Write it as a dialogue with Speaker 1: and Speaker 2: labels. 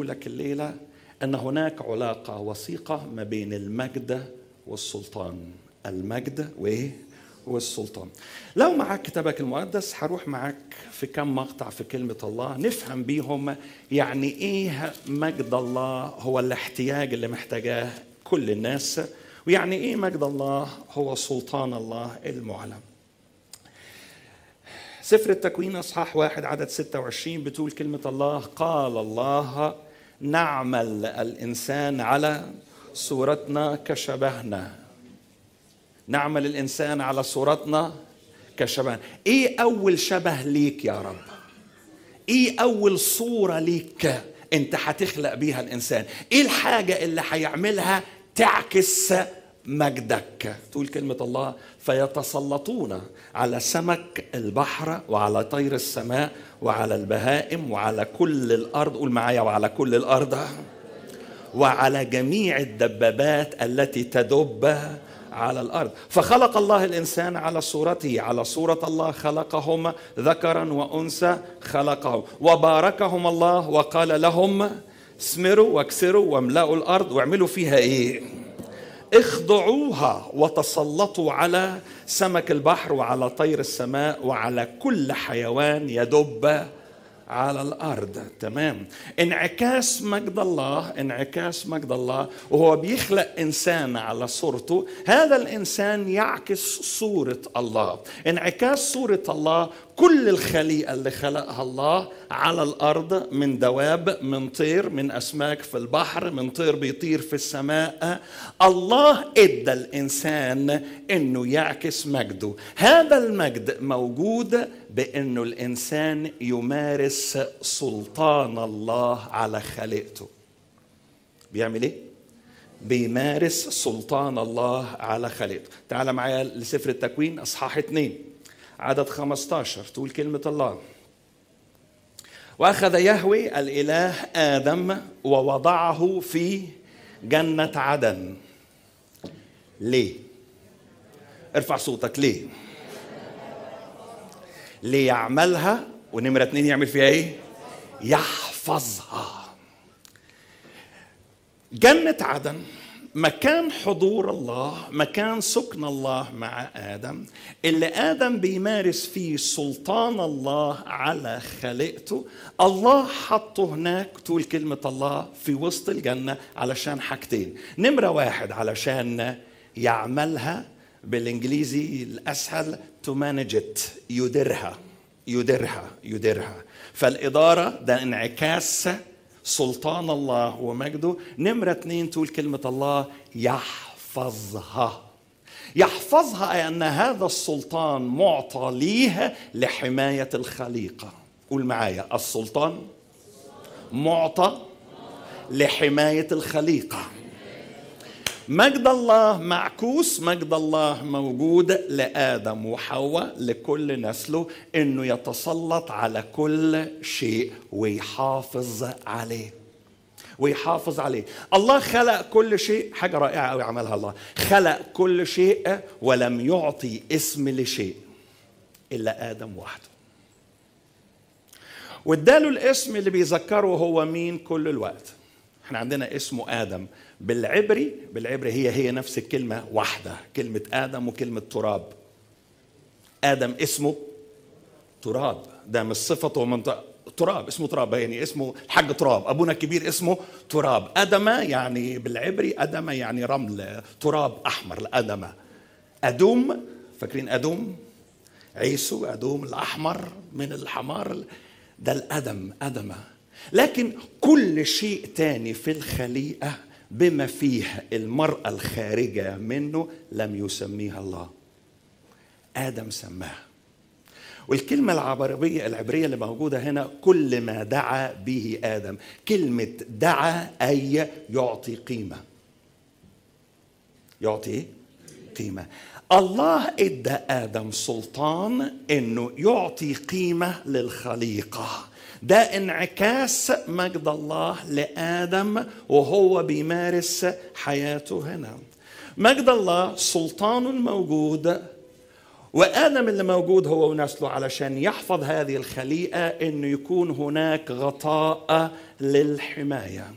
Speaker 1: لك الليلة أن هناك علاقة وثيقة ما بين المجد والسلطان المجد وإيه؟ والسلطان لو معك كتابك المقدس هروح معك في كم مقطع في كلمة الله نفهم بيهم يعني إيه مجد الله هو الاحتياج اللي محتاجاه كل الناس ويعني إيه مجد الله هو سلطان الله المعلم سفر التكوين اصحاح واحد عدد 26 بتقول كلمة الله قال الله نعمل الإنسان على صورتنا كشبهنا نعمل الإنسان على صورتنا كشبهنا إيه أول شبه ليك يا رب إيه أول صورة ليك أنت هتخلق بيها الإنسان إيه الحاجة اللي هيعملها تعكس مجدك تقول كلمة الله فيتسلطون على سمك البحر وعلى طير السماء وعلى البهائم وعلى كل الأرض قول معايا وعلى كل الأرض وعلى جميع الدبابات التي تدب على الارض فخلق الله الانسان على صورته على صوره الله خلقهم ذكرا وانثى خلقهم وباركهم الله وقال لهم اسمروا واكسروا واملأوا الارض واعملوا فيها ايه اخضعوها وتسلطوا على سمك البحر وعلى طير السماء وعلى كل حيوان يدب على الارض تمام انعكاس مجد الله انعكاس مجد الله وهو بيخلق انسان على صورته هذا الانسان يعكس صوره الله انعكاس صوره الله كل الخليقه اللي خلقها الله على الارض من دواب من طير من اسماك في البحر من طير بيطير في السماء الله ادى الانسان انه يعكس مجده هذا المجد موجود بانه الانسان يمارس سلطان الله على خليقته بيعمل ايه بيمارس سلطان الله على خليقته تعال معايا لسفر التكوين اصحاح اتنين عدد 15 تقول كلمة الله وأخذ يهوي الإله آدم ووضعه في جنة عدن ليه؟ ارفع صوتك ليه؟ ليعملها ونمرة اتنين يعمل فيها ايه؟ يحفظها جنة عدن مكان حضور الله مكان سكن الله مع ادم اللي ادم بيمارس فيه سلطان الله على خليقته الله حطه هناك تقول كلمه الله في وسط الجنه علشان حاجتين نمره واحد علشان يعملها بالانجليزي الاسهل تو مانجت يديرها يديرها يديرها فالاداره ده انعكاس سلطان الله ومجده نمرة اتنين تقول كلمة الله يحفظها يحفظها أي أن هذا السلطان معطى ليه لحماية الخليقة قول معايا السلطان معطى لحماية الخليقة مجد الله معكوس مجد الله موجود لآدم وحواء لكل نسله إنه يتسلط على كل شيء ويحافظ عليه ويحافظ عليه الله خلق كل شيء حاجة رائعة أوي عملها الله خلق كل شيء ولم يعطي اسم لشيء إلا آدم وحده واداله الاسم اللي بيذكره هو مين كل الوقت احنا عندنا اسمه آدم بالعبري بالعبري هي هي نفس الكلمة واحدة كلمة آدم وكلمة تراب آدم اسمه تراب ده مش صفته من تراب اسمه تراب يعني اسمه الحاج تراب ابونا الكبير اسمه تراب ادم يعني بالعبري ادم يعني رمل تراب احمر الادم ادوم فاكرين ادوم عيسو ادوم الاحمر من الحمار ده الادم ادم لكن كل شيء تاني في الخليقه بما فيه المراه الخارجه منه لم يسميها الله ادم سماها والكلمة العربية العبرية اللي موجودة هنا كل ما دعا به آدم كلمة دعا أي يعطي قيمة يعطي إيه؟ قيمة الله ادى آدم سلطان انه يعطي قيمة للخليقة ده انعكاس مجد الله لآدم وهو بيمارس حياته هنا مجد الله سلطان موجود وآدم اللي موجود هو ونسله علشان يحفظ هذه الخليقة إنه يكون هناك غطاء للحماية